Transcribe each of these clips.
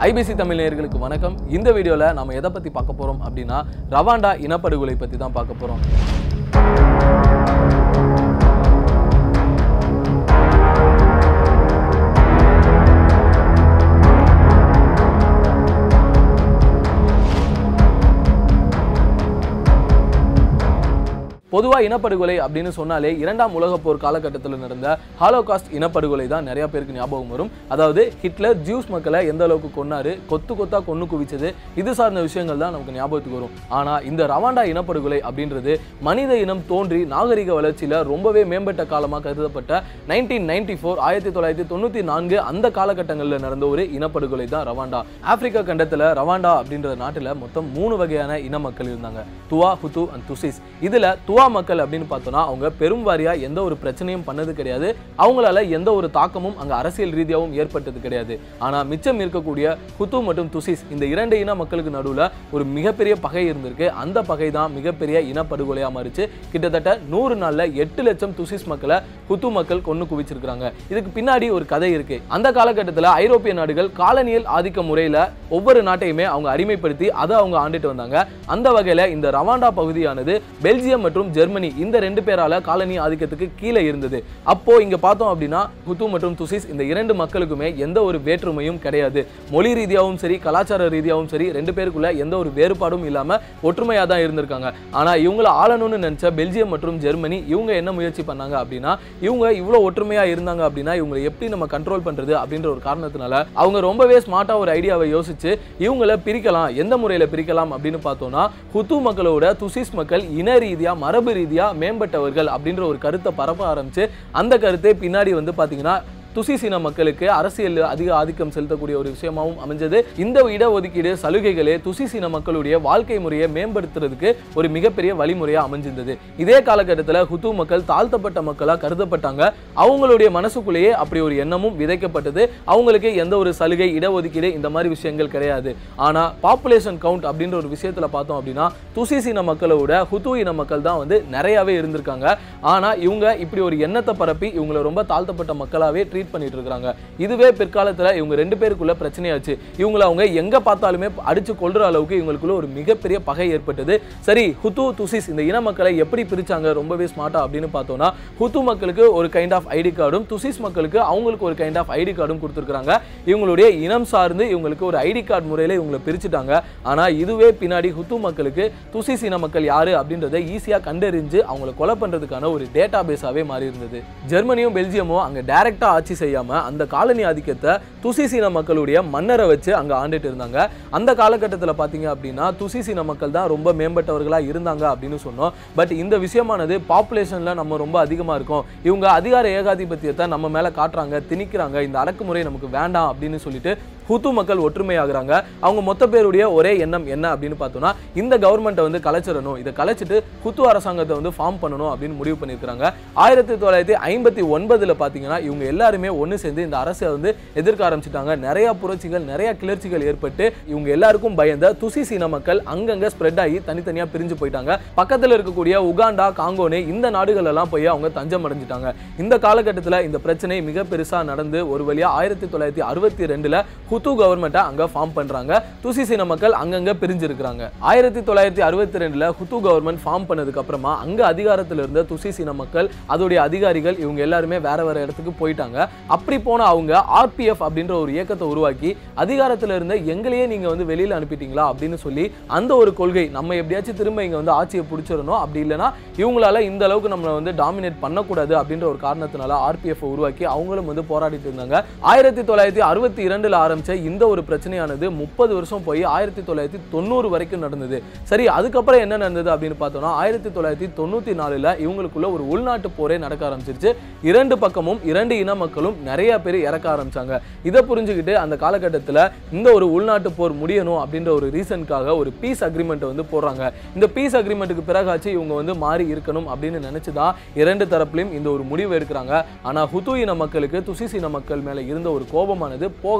IBC Tamil நேயர்களுக்கு வணக்கம் இந்த வீடியோவில் நம்ம எதை பற்றி பார்க்க போகிறோம் அப்படின்னா ரவாண்டா இனப்படுகொலை பற்றி தான் பார்க்க போகிறோம் பொதுவாக இனப்படுகொலை அப்படின்னு சொன்னாலே இரண்டாம் உலகப் போர் காலகட்டத்தில் நடந்த ஹாலோகாஸ்ட் இனப்படுகொலை தான் நிறைய பேருக்கு ஞாபகம் வரும் அதாவது ஹிட்லர் ஜூஸ் மக்களை எந்த அளவுக்கு கொன்னாரு கொத்து கொத்தா கொன்னு குவிச்சது இது சார்ந்த விஷயங்கள் தான் நமக்கு ஞாபகத்துக்கு வரும் ஆனால் இந்த ரவாண்டா இனப்படுகொலை அப்படின்றது மனித இனம் தோன்றி நாகரிக வளர்ச்சியில் ரொம்பவே மேம்பட்ட காலமாக கருதப்பட்ட நைன்டீன் நைன்டி ஃபோர் ஆயிரத்தி தொள்ளாயிரத்தி தொண்ணூற்றி நான்கு அந்த காலகட்டங்களில் நடந்த ஒரு இனப்படுகொலை தான் ரவாண்டா ஆப்பிரிக்கா கண்டத்தில் ரவாண்டா அப்படின்ற நாட்டில் மொத்தம் மூணு வகையான இன மக்கள் இருந்தாங்க துவா ஹுத்து அண்ட் துசிஸ் இதில் துவா மக்கள் அப்படின்னு பார்த்தோம்னா அவங்க பெரும் வாரியா எந்த ஒரு பிரச்சனையும் பண்ணது கிடையாது அவங்களால எந்த ஒரு தாக்கமும் அங்கே அரசியல் ரீதியாகவும் ஏற்பட்டது கிடையாது ஆனால் மிச்சம் இருக்கக்கூடிய ஹுத்து மற்றும் துசிஸ் இந்த இரண்டு இன மக்களுக்கு நடுவில் ஒரு மிகப்பெரிய பகை இருந்திருக்கு அந்த பகை தான் மிகப்பெரிய இனப்படுகொலையாக மாறிச்சு கிட்டத்தட்ட நூறு நாளில் எட்டு லட்சம் துசிஸ் மக்களை ஹுத்து மக்கள் கொண்டு குவிச்சிருக்கிறாங்க இதுக்கு பின்னாடி ஒரு கதை இருக்கு அந்த காலகட்டத்தில் ஐரோப்பிய நாடுகள் காலனியல் ஆதிக்க முறையில் ஒவ்வொரு நாட்டையுமே அவங்க அடிமைப்படுத்தி அதை அவங்க ஆண்டுட்டு வந்தாங்க அந்த வகையில் இந்த ரவாண்டா பகுதியானது பெல்ஜியம் மற்றும் ஜெர்மனி இந்த ரெண்டு பேரால காலனி ஆதிக்கத்துக்கு கீழே இருந்தது அப்போ இங்க பார்த்தோம் அப்படின்னா ஹுத்து மற்றும் துசிஸ் இந்த இரண்டு மக்களுக்குமே எந்த ஒரு வேற்றுமையும் கிடையாது மொழி ரீதியாகவும் சரி கலாச்சார ரீதியாகவும் சரி ரெண்டு பேருக்குள்ள எந்த ஒரு வேறுபாடும் இல்லாம ஒற்றுமையா தான் இருந்திருக்காங்க ஆனா இவங்கள ஆளணும்னு நினைச்ச பெல்ஜியம் மற்றும் ஜெர்மனி இவங்க என்ன முயற்சி பண்ணாங்க அப்படின்னா இவங்க இவ்வளவு ஒற்றுமையா இருந்தாங்க அப்படின்னா இவங்களை எப்படி நம்ம கண்ட்ரோல் பண்றது அப்படின்ற ஒரு காரணத்தினால அவங்க ரொம்பவே ஸ்மார்ட்டா ஒரு ஐடியாவை யோசிச்சு இவங்கள பிரிக்கலாம் எந்த முறையில பிரிக்கலாம் அப்படின்னு பார்த்தோம்னா ஹுத்து மக்களோட துசிஸ் மக்கள் இன ரீதியா மரபு ரீதியா மேம்பட்டவர்கள் அப்படின்ற ஒரு கருத்தை பரப்ப ஆரம்பிச்சு அந்த கருத்தை பின்னாடி வந்து பாத்தீங்கன்னா துசிசின மக்களுக்கு அரசியல் அதிக ஆதிக்கம் செலுத்தக்கூடிய ஒரு விஷயமாவும் அமைஞ்சது இந்த இடஒதுக்கீடு சலுகைகளே துசிசின மக்களுடைய வாழ்க்கை முறையை மேம்படுத்துறதுக்கு ஒரு மிகப்பெரிய வழிமுறையா அமைஞ்சிருந்தது இதே காலகட்டத்தில் ஹுத்து மக்கள் தாழ்த்தப்பட்ட மக்களா கருதப்பட்டாங்க அவங்களுடைய மனசுக்குள்ளேயே அப்படி ஒரு எண்ணமும் விதைக்கப்பட்டது அவங்களுக்கு எந்த ஒரு சலுகை இடஒதுக்கீடு இந்த மாதிரி விஷயங்கள் கிடையாது ஆனா பாப்புலேஷன் கவுண்ட் அப்படின்ற ஒரு விஷயத்துல பார்த்தோம் அப்படின்னா துசிசின மக்களோட ஹுத்து இன மக்கள் தான் வந்து நிறையவே இருந்திருக்காங்க ஆனா இவங்க இப்படி ஒரு எண்ணத்தை பரப்பி இவங்களை ரொம்ப தாழ்த்தப்பட்ட மக்களாவே ட்ரீட் பண்ணிட்டு இருக்காங்க இதுவே பிற்காலத்துல இவங்க ரெண்டு பேருக்குள்ள பிரச்சனையாச்சு இவங்களை அவங்க எங்க பார்த்தாலுமே அடிச்சு கொள்ற அளவுக்கு இவங்களுக்குள்ள ஒரு மிகப்பெரிய பகை ஏற்பட்டது சரி ஹுத்து துசிஸ் இந்த இன மக்களை எப்படி பிரிச்சாங்க ரொம்பவே ஸ்மார்ட்டா அப்படின்னு பார்த்தோம்னா ஹுத்து மக்களுக்கு ஒரு கைண்ட் ஆஃப் ஐடி கார்டும் துசிஸ் மக்களுக்கு அவங்களுக்கு ஒரு கைண்ட் ஆஃப் ஐடி கார்டும் கொடுத்துருக்காங்க இவங்களுடைய இனம் சார்ந்து இவங்களுக்கு ஒரு ஐடி கார்டு முறையில இவங்களை பிரிச்சுட்டாங்க ஆனா இதுவே பின்னாடி ஹுத்து மக்களுக்கு துசிஸ் இன மக்கள் யாரு அப்படின்றத ஈஸியா கண்டறிஞ்சு அவங்களை கொலை பண்றதுக்கான ஒரு டேட்டா பேஸாவே மாறி இருந்தது ஜெர்மனியும் பெல்ஜியமும் அங்க டைரக்டா ஆட்சி செய்யாம அந்த காலனி ஆதிக்கத்தை துசிசின மக்களுடைய மன்னரை வச்சு அங்க ஆண்டுட்டு இருந்தாங்க அந்த காலகட்டத்தில் பார்த்தீங்க அப்படின்னா துசிசின மக்கள் தான் ரொம்ப மேம்பட்டவர்களா இருந்தாங்க அப்படின்னு சொன்னோம் பட் இந்த விஷயமானது பாப்புலேஷன்ல நம்ம ரொம்ப அதிகமா இருக்கோம் இவங்க அதிகார ஏகாதிபத்தியத்தை நம்ம மேல காட்டுறாங்க திணிக்கிறாங்க இந்த அடக்குமுறை நமக்கு வேண்டாம் அப்படின்னு சொல்லிட்டு ஹுத்து மக்கள் ஒற்றுமையாகிறாங்க அவங்க மொத்த பேருடைய ஒரே எண்ணம் என்ன அப்படின்னு பார்த்தோம்னா இந்த கவர்மெண்ட்டை வந்து கலைச்சிடணும் இதை கலைச்சிட்டு ஹுத்து அரசாங்கத்தை வந்து ஃபார்ம் பண்ணணும் அப்படின்னு முடிவு பண்ணியிருக்காங்க ஆயிரத்தி தொள்ளாயிரத்தி ஐம்பத்தி ஒன்பதுல பார்த்தீங்கன்னா இவங்க எல்லாருமே ஒன்று சேர்ந்து இந்த அரசை வந்து எதிர்க்க ஆரம்பிச்சிட்டாங்க நிறைய புரட்சிகள் நிறைய கிளர்ச்சிகள் ஏற்பட்டு இவங்க எல்லாருக்கும் பயந்த துசி சீன மக்கள் அங்கங்க ஸ்ப்ரெட் ஆகி தனித்தனியா பிரிஞ்சு போயிட்டாங்க பக்கத்துல இருக்கக்கூடிய உகாண்டா காங்கோனே இந்த நாடுகள் எல்லாம் போய் அவங்க தஞ்சம் அடைஞ்சிட்டாங்க இந்த காலகட்டத்தில் இந்த பிரச்சனை மிக பெருசா நடந்து ஒரு வழியா ஆயிரத்தி தொள்ளாயிரத்தி அறுபத்தி ரெண்டுல ஹுத்து கவர்மெண்ட்டை அங்க ஃபார்ம் பண்றாங்க துசி சீன மக்கள் அங்கங்க பிரிஞ்சிருக்கிறாங்க ஆயிரத்தி தொள்ளாயிரத்தி அறுபத்தி ரெண்டுல ஹுத்து கவர்மெண்ட் ஃபார்ம் பண்ணதுக்கு அப்புறமா அங்க அதிகாரத்தில் இருந்த துசி சீன மக்கள் அதோடைய அதிகாரிகள் இவங்க எல்லாருமே வேற வேற இடத்துக்கு போயிட்டாங்க அப்படி போன அவங்க ஆர்பிஎஃப் அப்படின்ற ஒரு இயக்கத்தை உருவாக்கி அதிகாரத்தில் இருந்த எங்களையே நீங்க வந்து வெளியில அனுப்பிட்டீங்களா அப்படின்னு சொல்லி அந்த ஒரு கொள்கை நம்ம எப்படியாச்சும் திரும்ப இங்க வந்து ஆட்சியை பிடிச்சிடணும் அப்படி இல்லைன்னா இவங்களால இந்த அளவுக்கு நம்மளை வந்து டாமினேட் பண்ணக்கூடாது அப்படின்ற ஒரு காரணத்தினால ஆர்பிஎஃப் உருவாக்கி அவங்களும் வந்து போராடிட்டு இருந்தாங்க ஆயிரத்தி தொள்ளாயிரத்தி அறுபத்தி இரண்டுல ஆரம்பிச்ச இந்த ஒரு பிரச்சனையானது முப்பது வருஷம் போய் ஆயிரத்தி தொள்ளாயிரத்தி தொண்ணூறு வரைக்கும் நடந்தது சரி அதுக்கப்புறம் என்ன நடந்தது அப்படின்னு பார்த்தோம்னா ஆயிரத்தி தொள்ளாயிரத்தி தொண்ணூத்தி நாலுல இவங்களுக்குள்ள ஒரு உள்நாட்டு போரே நடக்க ஆரம்பிச்சிருச்சு இரண்டு பக்கமும் இரண்டு இன மக்களும் நிறைய பேர் இறக்க ஆரம்பிச்சாங்க இதை புரிஞ்சுக்கிட்டு அந்த காலகட்டத்தில் இந்த ஒரு உள்நாட்டு போர் முடியணும் அப்படின்ற ஒரு ரீசனுக்காக ஒரு பீஸ் அக்ரிமெண்ட் வந்து போடுறாங்க இந்த பீஸ் அக்ரிமெண்ட்டுக்கு பிறகாச்சு இவங்க வந்து மாறி இருக்கணும் அப்படின்னு நினைச்சு தான் இரண்டு தரப்புலையும் இந்த ஒரு முடிவு எடுக்கிறாங்க ஆனா ஹுத்து இன மக்களுக்கு துசிஸ் இன மக்கள் மேல இருந்த ஒரு கோபமானது போகவே இல்லை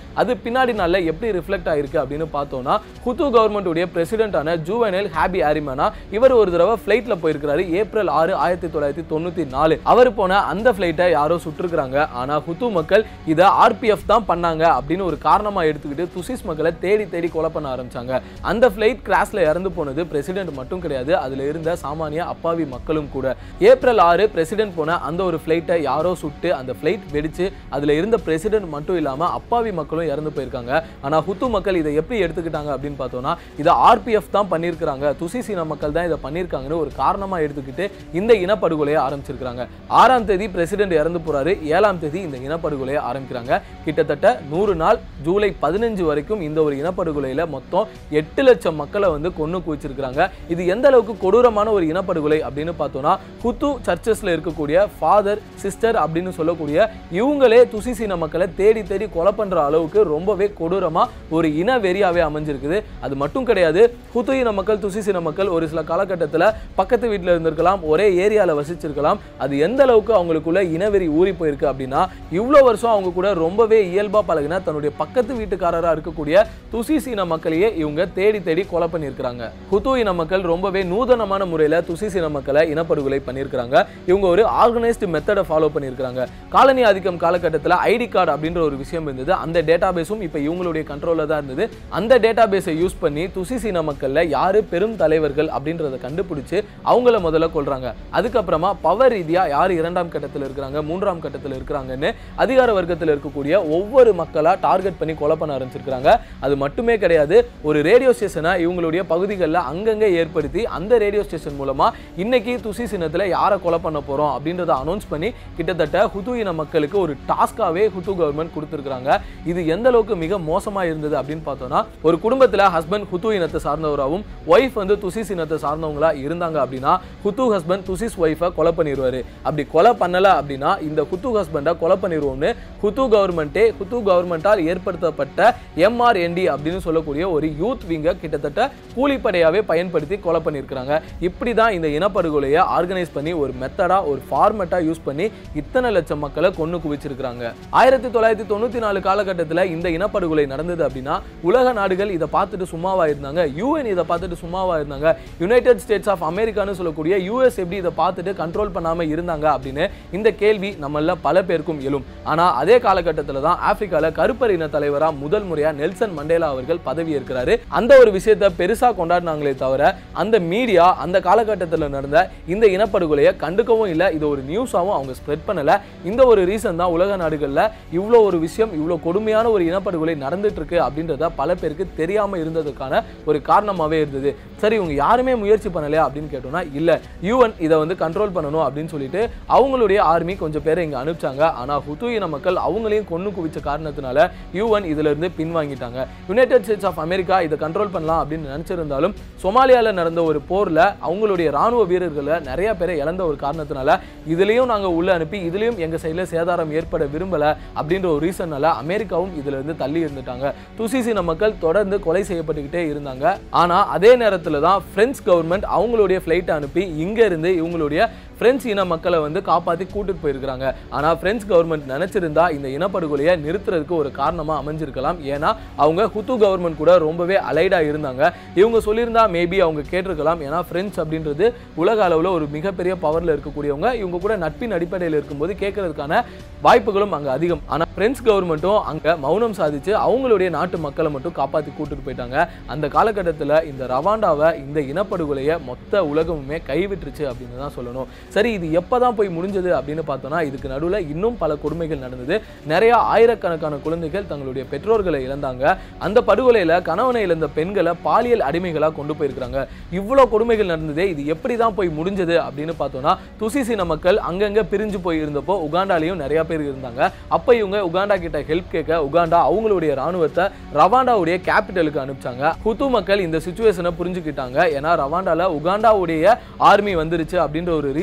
அது பின்னாடி நாள்ல எப்படி ரிஃப்ளெக்ட் ஆயிருக்கு அப்படின்னு பார்த்தோம்னா ஹுத்து கவர்மெண்ட்டுடைய பிரசிடென்டான ஜூவனல் ஹாபி ஆரிமானா இவர் ஒரு தடவை ஃபிளைட்ல போயிருக்கிறாரு ஏப்ரல் ஆறு ஆயிரத்தி தொள்ளாயிரத்தி தொண்ணூத்தி நாலு அவர் போன அந்த ஃபிளைட்டை யாரோ சுட்டிருக்கிறாங்க ஆனா ஹுத்து மக்கள் இதை ஆர்பிஎஃப் தான் பண்ணாங்க அப்படின்னு ஒரு காரணமா எடுத்துக்கிட்டு துசிஸ் மக்களை தேடி தேடி கொலை பண்ண ஆரம்பிச்சாங்க அந்த ஃபிளைட் கிராஷ்ல இறந்து போனது பிரசிடென்ட் மட்டும் கிடையாது அதுல இருந்த சாமானிய அப்பாவி மக்களும் கூட ஏப்ரல் ஆறு பிரசிடென்ட் போன அந்த ஒரு ஃபிளைட்டை யாரோ சுட்டு அந்த ஃபிளைட் வெடிச்சு அதுல இருந்த பிரசிடென்ட் மட்டும் இல்லாம அப்பாவி மக்களும் இறந்து போயிருக்காங்க ஆனா ஹுத்து மக்கள் இதை எப்படி எடுத்துக்கிட்டாங்க அப்படின்னு பார்த்தோம்னா இதை ஆர்பிஎஃப் தான் பண்ணியிருக்கிறாங்க துசிசீன மக்கள் தான் இதை பண்ணியிருக்காங்கன்னு ஒரு காரணமா எடுத்துக்கிட்டு இந்த இனப்படுகொலையை ஆரம்பிச்சிருக்காங்க ஆறாம் தேதி பிரசிடென்ட் இறந்து போறாரு ஏழாம் தேதி இந்த இனப்படுகொலையை ஆரம்பிக்கிறாங்க கிட்டத்தட்ட நூறு நாள் ஜூலை பதினஞ்சு வரைக்கும் இந்த ஒரு இனப்படுகொலையில மொத்தம் எட்டு லட்சம் மக்களை வந்து கொன்னு குவிச்சிருக்கிறாங்க இது எந்த அளவுக்கு கொடூரமான ஒரு இனப்படுகொலை அப்படின்னு பார்த்தோம்னா ஹுத்து சர்ச்சஸ்ல இருக்கக்கூடிய ஃபாதர் சிஸ்டர் அப்படின்னு சொல்லக்கூடிய இவங்களே துசிசீன மக்களை தேடி தேடி கொலை பண்ற அளவுக்கு ரொம்பவே கொடூரமா ஒரு இன வெறியாவே அமைஞ்சிருக்குது அது மட்டும் கிடையாது ஹுத்து இன மக்கள் துசிசீன மக்கள் ஒரு சில காலகட்டத்தில் பக்கத்து வீட்டில் இருந்திருக்கலாம் ஒரே ஏரியாவில் வசிச்சிருக்கலாம் அது எந்த அளவுக்கு அவங்களுக்குள்ள இனவெறி ஊறி போயிருக்கு அப்படின்னா இவ்வளோ வருஷம் அவங்க கூட ரொம்பவே இயல்பாக பழகின தன்னுடைய பக்கத்து வீட்டுக்காரராக இருக்கக்கூடிய துசிஸ் இன மக்களையே இவங்க தேடி தேடி கொலை பண்ணியிருக்கிறாங்க ஹுத்து இன மக்கள் ரொம்பவே நூதனமான முறையில் துசிஸ் இன மக்களை இனப்படுகொலை பண்ணியிருக்கிறாங்க இவங்க ஒரு ஆர்கனைஸ்டு மெத்தடை ஃபாலோ பண்ணியிருக்கிறாங்க காலனி ஆதிக்கம் காலகட்டத்தில் ஐடி கார்டு அப்படின்ற ஒரு விஷயம் இருந்தது அந்த டேட்டா பேஸும் இப்போ இவங்களுடைய கண்ட்ரோலில் தான் இருந்தது அந்த டேட்டா பேஸை யூஸ் பண்ணி துசிஸ் இன மக்களில் யாரு பெரும் தலைவர்கள் அப்படின்றத கண்டுபிடிச்சு அவங்கள முதல்ல கொள்றாங்க அதுக்கப்புறமா பவர் ரீதியா யார் இரண்டாம் கட்டத்தில் இருக்கிறாங்க மூன்றாம் கட்டத்தில் இருக்கிறாங்கன்னு அதிகார வர்க்கத்தில் இருக்கக்கூடிய ஒவ்வொரு மக்களா டார்கெட் பண்ணி கொலை பண்ண ஆரம்பிச்சிருக்காங்க அது மட்டுமே கிடையாது ஒரு ரேடியோ ஸ்டேஷனை இவங்களுடைய பகுதிகளில் அங்கங்கே ஏற்படுத்தி அந்த ரேடியோ ஸ்டேஷன் மூலமா இன்னைக்கு துசி சின்னத்தில் யாரை கொலை பண்ண போறோம் அப்படின்றத அனௌன்ஸ் பண்ணி கிட்டத்தட்ட ஹுது இன மக்களுக்கு ஒரு டாஸ்காவே ஹுது கவர்மெண்ட் கொடுத்துருக்காங்க இது எந்த அளவுக்கு மிக மோசமா இருந்தது அப்படின்னு பார்த்தோம்னா ஒரு குடும்பத்தில் ஹஸ்பண்ட் ஹுத்து இனத்தை சார்ந்தவராகவும் ஒய்ஃப் வந்து துசிஸ் இனத்தை சார்ந்தவங்களா இருந்தாங்க அப்படின்னா ஹுத்து ஹஸ்பண்ட் துசிஸ் ஒய்ஃபை கொலை பண்ணிடுவாரு அப்படி கொலை பண்ணல அப்படின்னா இந்த ஹுத்து ஹஸ்பண்டை கொலை பண்ணிடுவோம்னு ஹுத்து கவர்மெண்ட்டே ஹுத்து கவர்மெண்ட்டால் ஏற்படுத்தப்பட்ட எம்ஆர்என்டி அப்படின்னு சொல்லக்கூடிய ஒரு யூத் விங்கை கிட்டத்தட்ட கூலிப்படையாவே பயன்படுத்தி கொலை பண்ணியிருக்கிறாங்க இப்படி தான் இந்த இனப்படுகொலையை ஆர்கனைஸ் பண்ணி ஒரு மெத்தடா ஒரு ஃபார்மெட்டா யூஸ் பண்ணி இத்தனை லட்சம் மக்களை கொண்டு குவிச்சிருக்கிறாங்க ஆயிரத்தி தொள்ளாயிரத்தி தொண்ணூத்தி நாலு காலகட்டத்தில் இந்த இனப்படுகொலை நடந்தது அப்படின்னா உலக நாடுகள் இதை பார்த்துட்டு சும்மாவா இருந்தாங்க யூஎன் இதை பார்த்துட்டு சும்மாவா இருந்தாங்க யுனைடெட் ஸ்டேட்ஸ் ஆஃப் அமெரிக்கான்னு சொல்லக்கூடிய யூஎஸ் எப்படி இதை பார்த்துட்டு கண்ட்ரோல் பண்ணாம இருந்தாங்க அப்படின்னு இந்த கேள்வி நம்மள பல பேருக்கும் எழும் ஆனா அதே காலகட்டத்தில் தான் ஆப்பிரிக்கால கருப்பர் இன தலைவரா முதல் முறையா நெல்சன் மண்டேலா அவர்கள் பதவி ஏற்கிறாரு அந்த ஒரு விஷயத்தை பெருசா கொண்டாடினாங்களே தவிர அந்த மீடியா அந்த காலகட்டத்தில் நடந்த இந்த இனப்படுகொலையை கண்டுக்கவும் இல்லை இது ஒரு நியூஸாகவும் அவங்க ஸ்ப்ரெட் பண்ணல இந்த ஒரு ரீசன் தான் உலக நாடுகளில் இவ்வளோ ஒரு விஷயம் இவ்வளோ கொடுமையான ஒரு இனப்படுகொலை நடந்துட்டு இருக்கு அப்படின்றத பல பேருக்கு தெரியாம இருந்ததுக்கான ஒரு காரணமாவே இருந்தது சரி இவங்க யாருமே முயற்சி பண்ணலையா அப்படின்னு கேட்டோம்னா இல்ல யூஎன் இதை வந்து கண்ட்ரோல் பண்ணணும் அப்படின்னு சொல்லிட்டு அவங்களுடைய ஆர்மி கொஞ்சம் பேரை இங்க அனுப்பிச்சாங்க ஆனா ஹுத்து இன மக்கள் அவங்களையும் கொன்னு குவிச்ச காரணத்தினால யூஎன் இதுல இருந்து பின்வாங்கிட்டாங்க யுனைடெட் ஸ்டேட்ஸ் ஆஃப் அமெரிக்கா இதை கண்ட்ரோல் பண்ணலாம் அப்படின்னு நினைச்சிருந்தாலும் சொமாலியால நடந்த ஒரு போர்ல அவங்களுடைய ராணுவ வீரர்களை நிறைய பேரை இழந்த ஒரு காரணத்தினால இதுலயும் நாங்க உள்ள அனுப்பி இதுலயும் எங்க சைடுல சேதாரம் ஏற்பட விரும்பல அப்படின்ற ஒரு ரீசன்னால அமெரிக்காவும் இதுல இருந்து தள்ளி இருந்துட்டாங்க துசிசின மக்கள் தொடர்ந்து கொலை செய்யப்பட்டுக்கிட்டே இருந்தாங்க ஆனா அதே நேரத்துல தான் பிரெஞ்சு கவர்மெண்ட் அவங்களுடைய ஃபிளைட் அனுப்பி இங்க இருந்து இவங்களுடைய பிரெஞ்சு இன மக்களை வந்து காப்பாத்தி கூட்டிட்டு போயிருக்காங்க ஆனா பிரெஞ்சு கவர்மெண்ட் நினைச்சிருந்தா இந்த இனப்படுகொலையை நிறுத்துறதுக்கு ஒரு காரணமா அமைஞ்சிருக்கலாம் ஏன்னா அவங்க ஹுத்து கவர்மெண்ட் கூட ரொம்பவே அலைடா இருந்தாங்க இவங்க சொல்லியிருந்தா மேபி அவங்க கேட்டிருக்கலாம் ஏன்னா பிரெஞ்சு அப்படின்றது உலக அளவுல ஒரு மிகப்பெரிய பவர்ல இருக்கக்கூடியவங்க இவங்க கூட நட்பின் அடிப்படையில் இருக்கும்போது கேட்கறதுக்கான வாய்ப்புகளும் அங்க அதிகம் ஆனா பிரெஞ்சு கவர்மெண்ட்டும் அங்க மௌனம் சாதிச்சு அவங்களுடைய நாட்டு மக்களை மட்டும் காப்பாத்தி கூட்டிட்டு போயிட்டாங்க அந்த காலகட்டத்துல இந்த ரவாண்டாவை இந்த இனப்படுகொலையை மொத்த உலகமுமே கைவிட்டுருச்சு அப்படின்னு தான் சொல்லணும் சரி இது எப்பதான் போய் முடிஞ்சது அப்படின்னு பார்த்தோம்னா இதுக்கு நடுவுல இன்னும் பல கொடுமைகள் நடந்தது நிறைய ஆயிரக்கணக்கான குழந்தைகள் தங்களுடைய பெற்றோர்களை இழந்தாங்க அந்த படுகொலையில கணவனை இழந்த பெண்களை பாலியல் அடிமைகளா கொண்டு போயிருக்காங்க இவ்வளவு கொடுமைகள் நடந்ததே இது எப்படி தான் போய் முடிஞ்சது அப்படின்னு பார்த்தோம்னா துசிசின மக்கள் அங்கங்க பிரிஞ்சு போய் இருந்தப்போ உகாண்டாலையும் நிறைய பேர் இருந்தாங்க அப்ப இவங்க உகாண்டா கிட்ட ஹெல்ப் கேட்க உகாண்டா அவங்களுடைய ராணுவத்தை ரவாண்டாவுடைய கேபிட்டலுக்கு அனுப்பிச்சாங்க ஹுத்து மக்கள் இந்த சுச்சுவேஷனை புரிஞ்சுக்கிட்டாங்க ஏன்னா ரவாண்டால உகாண்டாவுடைய ஆர்மி வந்துருச்சு அப்படின்ற ஒரு ரீசன்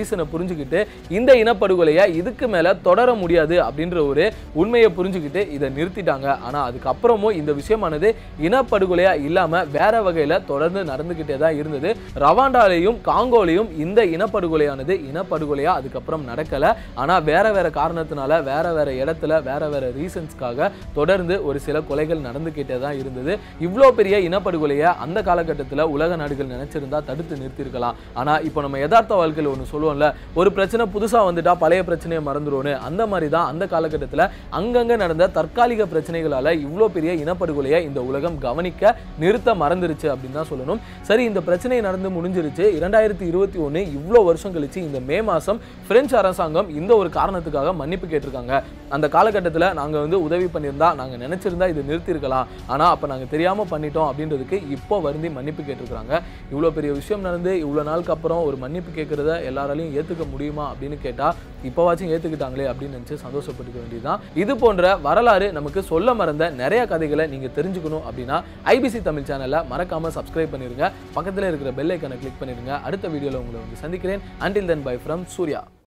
ரீசனை புரிஞ்சுக்கிட்டு இந்த இனப்படுகொலையை இதுக்கு மேல தொடர முடியாது அப்படின்ற ஒரு உண்மையை புரிஞ்சுக்கிட்டு இதை நிறுத்திட்டாங்க ஆனா அதுக்கப்புறமும் இந்த விஷயமானது இனப்படுகொலையா இல்லாம வேற வகையில தொடர்ந்து நடந்துகிட்டே தான் இருந்தது ரவாண்டாலையும் காங்கோலையும் இந்த இனப்படுகொலையானது இனப்படுகொலையா அதுக்கப்புறம் நடக்கல ஆனா வேற வேற காரணத்தினால வேற வேற இடத்துல வேற வேற ரீசன்ஸ்க்காக தொடர்ந்து ஒரு சில கொலைகள் நடந்துகிட்டே தான் இருந்தது இவ்வளோ பெரிய இனப்படுகொலையை அந்த காலகட்டத்தில் உலக நாடுகள் நினைச்சிருந்தா தடுத்து நிறுத்தியிருக்கலாம் ஆனா இப்போ நம்ம யதார்த்த வாழ்க்கையில் ஒன்று சொல்லுவோம்ல ஒரு பிரச்சனை புதுசா வந்துட்டா பழைய பிரச்சனையை மறந்துடுவோன்னு அந்த மாதிரி தான் அந்த காலகட்டத்தில் அங்கங்க நடந்த தற்காலிக பிரச்சனைகளால இவ்வளோ பெரிய இனப்படுகொலையை இந்த உலகம் கவனிக்க நிறுத்த மறந்துருச்சு அப்படின்னு தான் சொல்லணும் சரி இந்த பிரச்சனை நடந்து முடிஞ்சிருச்சு இரண்டாயிரத்தி இருபத்தி ஒன்று இவ்வளோ வருஷம் கழிச்சு இந்த மே மாதம் பிரெஞ்சு அரசாங்கம் இந்த ஒரு காரணத்துக்காக மன்னிப்பு கேட்டிருக்காங்க அந்த காலகட்டத்தில் நாங்கள் வந்து உதவி பண்ணியிருந்தா நாங்கள் நினச்சிருந்தா இது நிறுத்தியிருக்கலாம் ஆனால் அப்போ நாங்கள் தெரியாமல் பண்ணிட்டோம் அப்படின்றதுக்கு இப்போ வருந்தி மன்னிப்பு கேட்டிருக்காங்க இவ்வளோ பெரிய விஷயம் நடந்து இவ்வளோ நாளுக்கு அப்புறம் ஒரு மன்னிப்பு கேட்குறத எல்லாராலையும் ஏற்றுக்க முடியுமா அப்படின்னு கேட்டால் இப்போவாச்சும் ஏற்றுக்கிட்டாங்களே அப்படின்னு நினச்சி சந்தோஷப்பட்டுக்க வேண்டியதுதான் இது போன்ற வரலாறு நமக்கு சொல்ல மறந்த நிறைய கதைகளை நீங்கள் தெரிஞ்சுக்கணும் அப்படின்னா ஐபிசி தமிழ் சேனலை மறக்காமல் சப்ஸ்கிரைப் பண்ணிருங்க பக்கத்தில் இருக்கிற பெல் ஐக்கனை கிளிக் பண்ணிடுங்க அடுத்த வீடியோவில் உங்களை வந்து சந்திக்கிறேன் until then bye from Surya